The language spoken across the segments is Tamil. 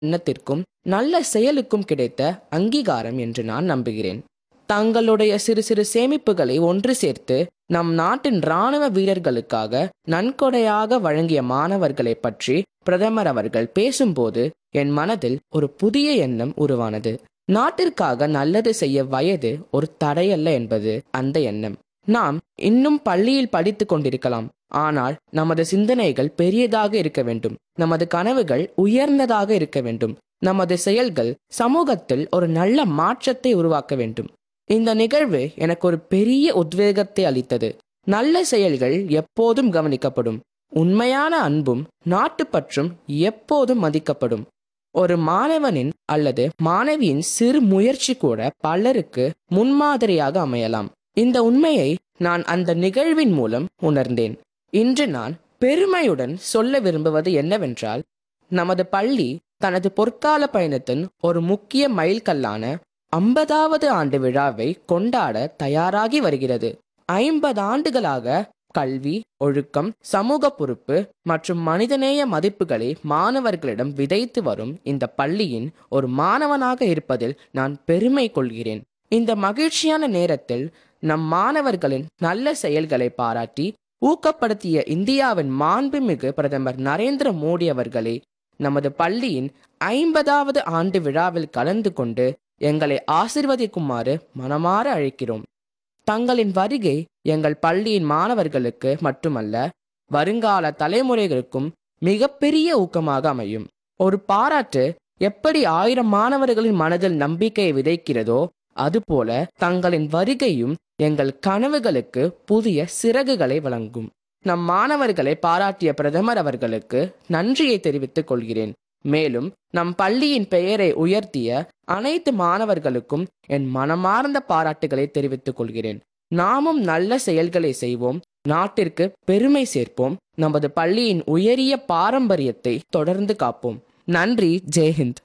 எண்ணத்திற்கும் நல்ல செயலுக்கும் கிடைத்த அங்கீகாரம் என்று நான் நம்புகிறேன் தங்களுடைய சிறு சிறு சேமிப்புகளை ஒன்று சேர்த்து நம் நாட்டின் இராணுவ வீரர்களுக்காக நன்கொடையாக வழங்கிய மாணவர்களை பற்றி பிரதமர் அவர்கள் பேசும்போது என் மனதில் ஒரு புதிய எண்ணம் உருவானது நாட்டிற்காக நல்லது செய்ய வயது ஒரு தடையல்ல என்பது அந்த எண்ணம் நாம் இன்னும் பள்ளியில் படித்துக் கொண்டிருக்கலாம் ஆனால் நமது சிந்தனைகள் பெரியதாக இருக்க வேண்டும் நமது கனவுகள் உயர்ந்ததாக இருக்க வேண்டும் நமது செயல்கள் சமூகத்தில் ஒரு நல்ல மாற்றத்தை உருவாக்க வேண்டும் இந்த நிகழ்வு எனக்கு ஒரு பெரிய உத்வேகத்தை அளித்தது நல்ல செயல்கள் எப்போதும் கவனிக்கப்படும் உண்மையான அன்பும் நாட்டுப்பற்றும் எப்போதும் மதிக்கப்படும் ஒரு மாணவனின் அல்லது மாணவியின் சிறு முயற்சி கூட பலருக்கு முன்மாதிரியாக அமையலாம் இந்த உண்மையை நான் அந்த நிகழ்வின் மூலம் உணர்ந்தேன் இன்று நான் பெருமையுடன் சொல்ல விரும்புவது என்னவென்றால் நமது பள்ளி தனது பொற்கால பயணத்தின் ஒரு முக்கிய மைல்கல்லான ஐம்பதாவது ஆண்டு விழாவை கொண்டாட தயாராகி வருகிறது ஐம்பது ஆண்டுகளாக கல்வி ஒழுக்கம் சமூக பொறுப்பு மற்றும் மனிதநேய மதிப்புகளை மாணவர்களிடம் விதைத்து வரும் இந்த பள்ளியின் ஒரு மாணவனாக இருப்பதில் நான் பெருமை கொள்கிறேன் இந்த மகிழ்ச்சியான நேரத்தில் நம் மாணவர்களின் நல்ல செயல்களை பாராட்டி ஊக்கப்படுத்திய இந்தியாவின் மாண்புமிகு பிரதமர் நரேந்திர மோடி அவர்களை நமது பள்ளியின் ஐம்பதாவது ஆண்டு விழாவில் கலந்து கொண்டு எங்களை ஆசிர்வதிக்குமாறு மனமாற அழைக்கிறோம் தங்களின் வருகை எங்கள் பள்ளியின் மாணவர்களுக்கு மட்டுமல்ல வருங்கால தலைமுறைகளுக்கும் மிகப்பெரிய ஊக்கமாக அமையும் ஒரு பாராட்டு எப்படி ஆயிரம் மாணவர்களின் மனதில் நம்பிக்கையை விதைக்கிறதோ அதுபோல தங்களின் வருகையும் எங்கள் கனவுகளுக்கு புதிய சிறகுகளை வழங்கும் நம் மாணவர்களை பாராட்டிய பிரதமர் அவர்களுக்கு நன்றியை தெரிவித்துக் கொள்கிறேன் மேலும் நம் பள்ளியின் பெயரை உயர்த்திய அனைத்து மாணவர்களுக்கும் என் மனமார்ந்த பாராட்டுகளை தெரிவித்துக் கொள்கிறேன் நாமும் நல்ல செயல்களை செய்வோம் நாட்டிற்கு பெருமை சேர்ப்போம் நமது பள்ளியின் உயரிய பாரம்பரியத்தை தொடர்ந்து காப்போம் நன்றி ஜெய்ஹிந்த்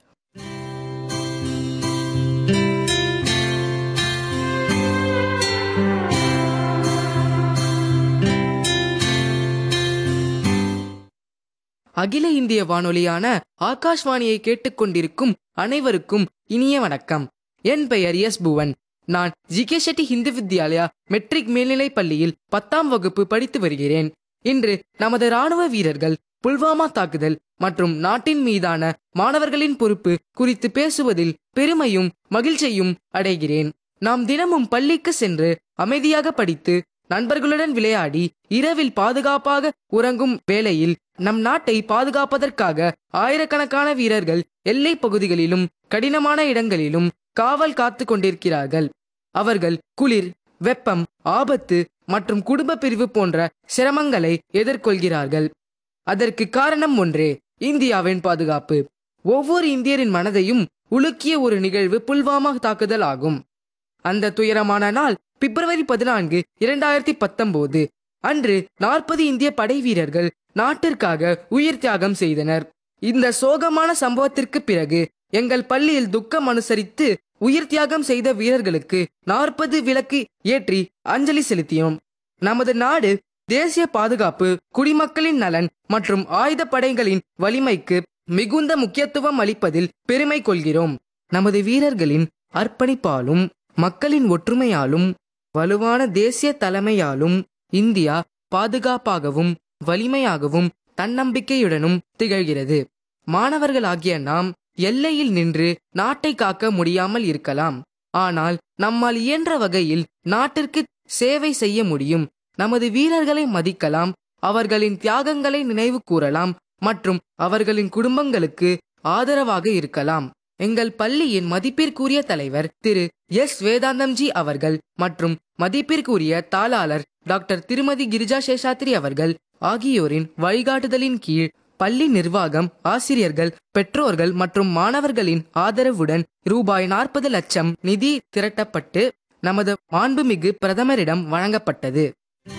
அகில இந்திய வானொலியான ஆகாஷ்வாணியை கேட்டுக்கொண்டிருக்கும் அனைவருக்கும் இனிய வணக்கம் என் பெயர் எஸ் புவன் நான் ஜிகே ஷெட்டி ஹிந்து வித்யாலயா மெட்ரிக் மேல்நிலைப் பள்ளியில் பத்தாம் வகுப்பு படித்து வருகிறேன் இன்று நமது ராணுவ வீரர்கள் புல்வாமா தாக்குதல் மற்றும் நாட்டின் மீதான மாணவர்களின் பொறுப்பு குறித்து பேசுவதில் பெருமையும் மகிழ்ச்சியும் அடைகிறேன் நாம் தினமும் பள்ளிக்கு சென்று அமைதியாக படித்து நண்பர்களுடன் விளையாடி இரவில் பாதுகாப்பாக உறங்கும் வேளையில் நம் நாட்டை பாதுகாப்பதற்காக ஆயிரக்கணக்கான வீரர்கள் எல்லை பகுதிகளிலும் கடினமான இடங்களிலும் காவல் காத்து கொண்டிருக்கிறார்கள் அவர்கள் குளிர் வெப்பம் ஆபத்து மற்றும் குடும்ப பிரிவு போன்ற சிரமங்களை எதிர்கொள்கிறார்கள் அதற்கு காரணம் ஒன்றே இந்தியாவின் பாதுகாப்பு ஒவ்வொரு இந்தியரின் மனதையும் உலுக்கிய ஒரு நிகழ்வு புல்வாமா தாக்குதல் ஆகும் அந்த துயரமான நாள் பிப்ரவரி பதினான்கு இரண்டாயிரத்தி பத்தொன்பது அன்று நாற்பது இந்திய படை வீரர்கள் நாட்டிற்காக உயிர் தியாகம் செய்தனர் இந்த சோகமான சம்பவத்திற்கு பிறகு எங்கள் பள்ளியில் துக்கம் அனுசரித்து உயிர் தியாகம் செய்த வீரர்களுக்கு நாற்பது விளக்கு ஏற்றி அஞ்சலி செலுத்தியோம் நமது நாடு தேசிய பாதுகாப்பு குடிமக்களின் நலன் மற்றும் ஆயுத படைகளின் வலிமைக்கு மிகுந்த முக்கியத்துவம் அளிப்பதில் பெருமை கொள்கிறோம் நமது வீரர்களின் அர்ப்பணிப்பாலும் மக்களின் ஒற்றுமையாலும் வலுவான தேசிய தலைமையாலும் இந்தியா பாதுகாப்பாகவும் வலிமையாகவும் தன்னம்பிக்கையுடனும் திகழ்கிறது மாணவர்களாகிய நாம் எல்லையில் நின்று நாட்டை காக்க முடியாமல் இருக்கலாம் ஆனால் நம்மால் இயன்ற வகையில் நாட்டிற்கு சேவை செய்ய முடியும் நமது வீரர்களை மதிக்கலாம் அவர்களின் தியாகங்களை நினைவு கூறலாம் மற்றும் அவர்களின் குடும்பங்களுக்கு ஆதரவாக இருக்கலாம் எங்கள் பள்ளியின் மதிப்பிற்குரிய தலைவர் திரு எஸ் வேதாந்தம்ஜி அவர்கள் மற்றும் மதிப்பிற்குரிய தாளாளர் டாக்டர் திருமதி கிரிஜா சேஷாத்ரி அவர்கள் ஆகியோரின் வழிகாட்டுதலின் கீழ் பள்ளி நிர்வாகம் ஆசிரியர்கள் பெற்றோர்கள் மற்றும் மாணவர்களின் ஆதரவுடன் ரூபாய் நாற்பது லட்சம் நிதி திரட்டப்பட்டு நமது மாண்புமிகு பிரதமரிடம் வழங்கப்பட்டது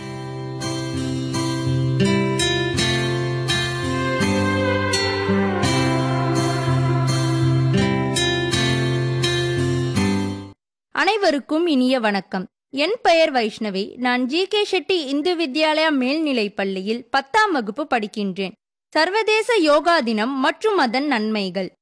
அனைவருக்கும் இனிய வணக்கம் என் பெயர் வைஷ்ணவி நான் ஜி கே ஷெட்டி இந்து வித்யாலயா மேல்நிலைப் பள்ளியில் பத்தாம் வகுப்பு படிக்கின்றேன் சர்வதேச யோகா தினம் மற்றும் அதன் நன்மைகள்